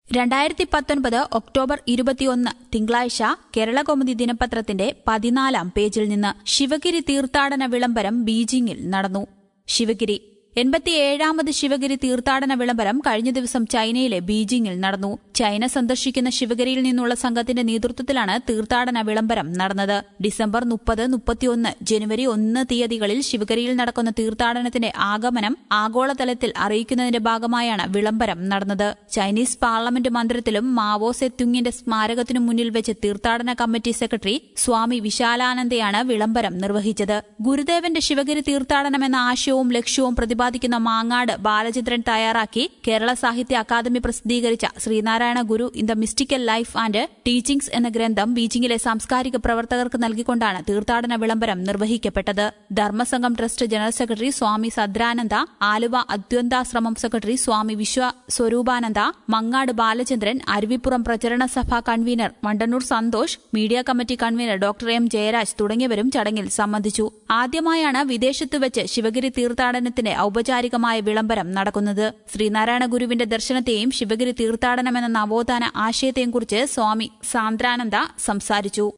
രണ്ടായിരത്തി പത്തൊൻപത് ഒക്ടോബർ ഇരുപത്തിയൊന്ന് തിങ്കളാഴ്ച കേരളകൗമുദി ദിനപത്രത്തിന്റെ പതിനാലാം പേജിൽ നിന്ന് ശിവഗിരി തീർത്ഥാടന വിളംബരം ബീജിംഗിൽ നടന്നു ശിവഗിരി എൺപത്തിയേഴാമത് ശിവഗിരി തീർത്ഥാടന വിളംബരം കഴിഞ്ഞ ദിവസം ചൈനയിലെ ബീജിംഗിൽ നടന്നു ചൈന സന്ദർശിക്കുന്ന ശിവഗിരിയിൽ നിന്നുള്ള സംഘത്തിന്റെ നേതൃത്വത്തിലാണ് തീർത്ഥാടന വിളംബരം നടന്നത് ഡിസംബർ മുപ്പത് മുപ്പത്തിയൊന്ന് ജനുവരി ഒന്ന് തീയതികളിൽ ശിവഗിരിയിൽ നടക്കുന്ന തീർത്ഥാടനത്തിന്റെ ആഗമനം ആഗോളതലത്തിൽ അറിയിക്കുന്നതിന്റെ ഭാഗമായാണ് വിളംബരം നടന്നത് ചൈനീസ് പാർലമെന്റ് മന്ദിരത്തിലും മാവോ സെത്തുങ്ങിന്റെ സ്മാരകത്തിനു മുന്നിൽ വെച്ച് തീർത്ഥാടന കമ്മിറ്റി സെക്രട്ടറി സ്വാമി വിശാലാനന്ദയാണ് വിളംബരം നിർവഹിച്ചത് ഗുരുദേവന്റെ ശിവഗിരി തീർത്ഥാടനം എന്ന ആശയവും ലക്ഷ്യവും പ്രതിപാദിക്കുന്ന മാങ്ങാട് ബാലചന്ദ്രൻ തയ്യാറാക്കി കേരള സാഹിത്യ അക്കാദമി പ്രസിദ്ധീകരിച്ച Sreenarayana Guru in the mystical life and teachings എന്ന ഗ്രന്ഥം ബീജിംഗിലെ സാംസ്കാരിക പ്രവർത്തകർക്ക് നൽകിക്കൊണ്ടാണ് തീർത്ഥാടന വിളംബരം നിർവഹിക്കപ്പെട്ടത് Dharmasangham trust general secretary Swami Sadrananda Aluva Advaithashramam secretary Swami Vishwa Swaroopananda Mangad Balachandran Aruvippuram പ്രചരണ സഭ convener Vandannoor Santhosh media committee convener doctor M Jayaraj തുടങ്ങിയവരും ചടങ്ങിൽ സംബന്ധിച്ചു ആദ്യമായാണ് വിദേശത്ത് വെച്ച് ശിവഗിരി തീർത്ഥാടനത്തിന്റെ ഔപചാരികമായ വിളംബരം നടക്കുന്നത് ശ്രീനാരായണ ഗുരുവിന്റെ ദർശനത്തെയും ശിവഗിരി തീർത്ഥാടനം എന്ന നവോത്ഥാന ആശയത്തെയും കുറിച്ച് സ്വാമി സാന്ദ്രാനന്ദ സംസാരിച്ചു